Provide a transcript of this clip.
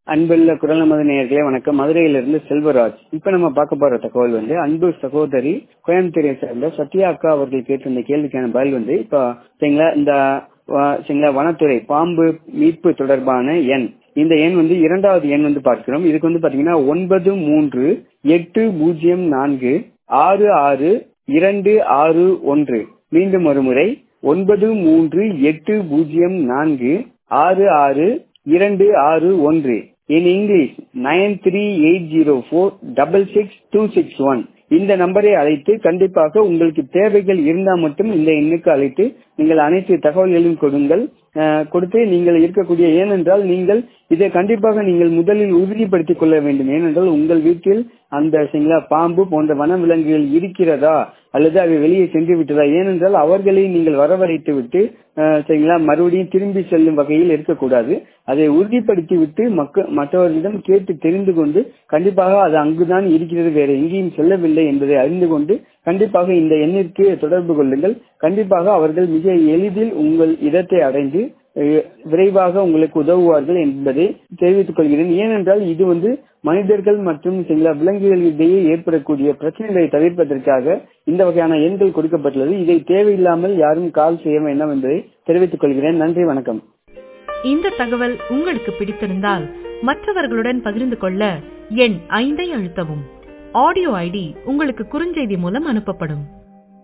அன்புள்ள குரல் நமது நேயர்களே வணக்கம் மதுரையிலிருந்து செல்வராஜ் இப்ப நம்ம பார்க்க போற தகவல் வந்து அன்பு சகோதரி கோயம்புத்தூரை சேர்ந்த சத்யா அக்கா அவர்கள் கேட்டிருந்த கேள்விக்கான பதில் வந்து இப்ப சரிங்களா இந்த வ- சரிங்களா வனத்துறை பாம்பு மீட்பு தொடர்பான எண் இந்த எண் வந்து இரண்டாவது எண் வந்து பார்க்கிறோம் இதுக்கு வந்து பாத்தீங்கன்னா ஒன்பது மூன்று எட்டு பூஜ்ஜியம் நான்கு ஆறு ஆறு இரண்டு ஆறு ஒன்று மீண்டும் ஒரு முறை ஒன்பது மூன்று எட்டு பூஜ்ஜியம் நான்கு ஆறு ஆறு இரண்டு ஆறு ஒன்று இன் English nine three eight zero four double six two six one இந்த நம்பரை அழைத்து கண்டிப்பாக உங்களுக்கு தேவைகள் இருந்தால் மட்டும் இந்த எண்ணுக்கு அழைத்து நீங்கள் அனைத்து தகவல்களையும் கொடுங்கள் அஹ், கொடுத்து நீங்கள் இருக்கக்கூடிய ஏனென்றால் நீங்கள் இதை கண்டிப்பாக நீங்கள் முதலில் உறுதிப்படுத்திக் கொள்ள வேண்டும் ஏனென்றால் உங்கள் வீட்டில் அந்த சரிங்களா பாம்பு போன்ற வனவிலங்குகள் இருக்கிறதா அல்லது அவை வெளியே சென்று விட்டதா ஏனென்றால் அவர்களை நீங்கள் வரவழைத்து விட்டு அஹ், சரிங்களா மறுபடியும் திரும்பி செல்லும் வகையில் இருக்கக்கூடாது அதை உறுதிப்படுத்தி விட்டு மக்க மற்றவர்களிடம் கேட்டு தெரிந்து கொண்டு கண்டிப்பாக அது அங்குதான் இருக்கிறது வேற எங்கேயும் செல்லவில்லை என்பதை அறிந்து கொண்டு கண்டிப்பாக இந்த எண்ணிற்கு தொடர்பு கொள்ளுங்கள் கண்டிப்பாக அவர்கள் மிக எளிதில் உங்கள் இடத்தை அடைந்து அஹ், விரைவாக உங்களுக்கு உதவுவார்கள் என்பதை தெரிவித்துக் கொள்கிறேன் ஏனென்றால் இது வந்து மனிதர்கள் மற்றும் சில விலங்குகளிடையே ஏற்படக்கூடிய பிரச்சனைகளை தவிர்ப்பதற்காக இந்த வகையான எண்கள் கொடுக்கப்பட்டுள்ளது இதை தேவையில்லாமல் யாரும் கால் செய்ய வேண்டாம் என்பதை தெரிவித்துக் கொள்கிறேன் நன்றி வணக்கம் இந்த தகவல் உங்களுக்கு பிடித்திருந்தால் மற்றவர்களுடன் பகிர்ந்து கொள்ள எண் ஐந்தை அழுத்தவும் ஆடியோ ஐடி உங்களுக்கு குறுஞ்செய்தி மூலம் அனுப்பப்படும்